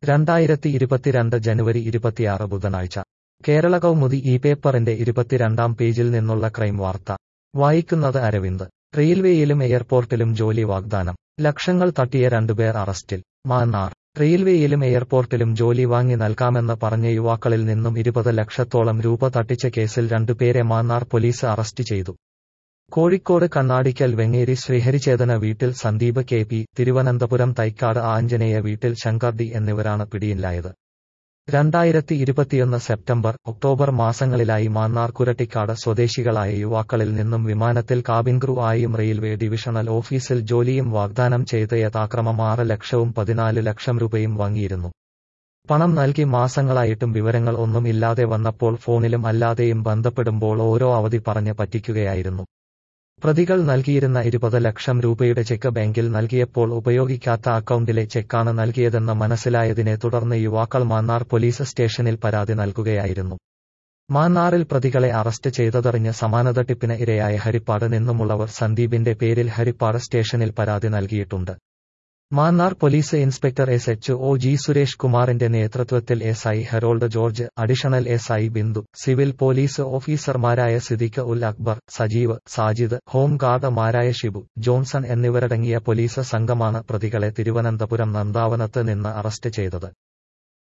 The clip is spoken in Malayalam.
രണ്ടായിരത്തി ഇരുപത്തിരണ്ട് ജനുവരി ഇരുപത്തിയാറ് ബുധനാഴ്ച കേരള കൗമുദി ഈ പേപ്പറിന്റെ ഇരുപത്തിരണ്ടാം പേജിൽ നിന്നുള്ള ക്രൈം വാർത്ത വായിക്കുന്നത് അരവിന്ദ് റെയിൽവേയിലും എയർപോർട്ടിലും ജോലി വാഗ്ദാനം ലക്ഷങ്ങൾ തട്ടിയ രണ്ടുപേർ അറസ്റ്റിൽ മാന്നാർ റെയിൽവേയിലും എയർപോർട്ടിലും ജോലി വാങ്ങി നൽകാമെന്ന് പറഞ്ഞ യുവാക്കളിൽ നിന്നും ഇരുപത് ലക്ഷത്തോളം രൂപ തട്ടിച്ച കേസിൽ രണ്ടുപേരെ മാന്നാർ പോലീസ് അറസ്റ്റ് ചെയ്തു കോഴിക്കോട് കണ്ണാടിക്കൽ വെങ്ങേരി ശ്രീഹരിചേതന വീട്ടിൽ സന്ദീപ് കെ പി തിരുവനന്തപുരം തൈക്കാട് ആഞ്ജനേയ വീട്ടിൽ ശങ്കർ ഡി എന്നിവരാണ് പിടിയിലായത് രണ്ടായിരത്തി ഇരുപത്തിയൊന്ന് സെപ്റ്റംബർ ഒക്ടോബർ മാസങ്ങളിലായി മാന്നാർ കുരട്ടിക്കാട് സ്വദേശികളായ യുവാക്കളിൽ നിന്നും വിമാനത്തിൽ കാബിൻ ക്രൂ ആയും റെയിൽവേ ഡിവിഷണൽ ഓഫീസിൽ ജോലിയും വാഗ്ദാനം ചെയ്ത് യഥാക്രമം ആറ് ലക്ഷവും പതിനാല് ലക്ഷം രൂപയും വാങ്ങിയിരുന്നു പണം നൽകി മാസങ്ങളായിട്ടും വിവരങ്ങൾ ഒന്നും ഇല്ലാതെ വന്നപ്പോൾ ഫോണിലും അല്ലാതെയും ബന്ധപ്പെടുമ്പോൾ ഓരോ അവധി പറഞ്ഞ് പറ്റിക്കുകയായിരുന്നു പ്രതികൾ നൽകിയിരുന്ന ഇരുപത് ലക്ഷം രൂപയുടെ ചെക്ക് ബാങ്കിൽ നൽകിയപ്പോൾ ഉപയോഗിക്കാത്ത അക്കൗണ്ടിലെ ചെക്കാണ് നൽകിയതെന്ന് മനസ്സിലായതിനെ തുടർന്ന് യുവാക്കൾ മാന്നാർ പോലീസ് സ്റ്റേഷനിൽ പരാതി നൽകുകയായിരുന്നു മാന്നാറിൽ പ്രതികളെ അറസ്റ്റ് ചെയ്തതറിഞ്ഞ് സമാനതട്ടിപ്പിന് ഇരയായ ഹരിപ്പാട് നിന്നുമുള്ളവർ സന്ദീപിന്റെ പേരിൽ ഹരിപ്പാട് സ്റ്റേഷനിൽ പരാതി നൽകിയിട്ടുണ്ട് Mannar police inspector S H O G Suresh കുമാറിന്റെ നേതൃത്വത്തിൽ S I Harold George additional S I Bindu civil police ഓഫീസർമാരായ സിദ്ദിഖ് ഉൽ അക്ബർ സജീവ് സാജിദ് ഹോംഗാർഡുമാരായ ഷിബു ജോൺസൺ എന്നിവരടങ്ങിയ പോലീസ് സംഘമാണ് പ്രതികളെ തിരുവനന്തപുരം നന്ദാവനത്ത് നിന്ന് അറസ്റ്റ് ചെയ്തത്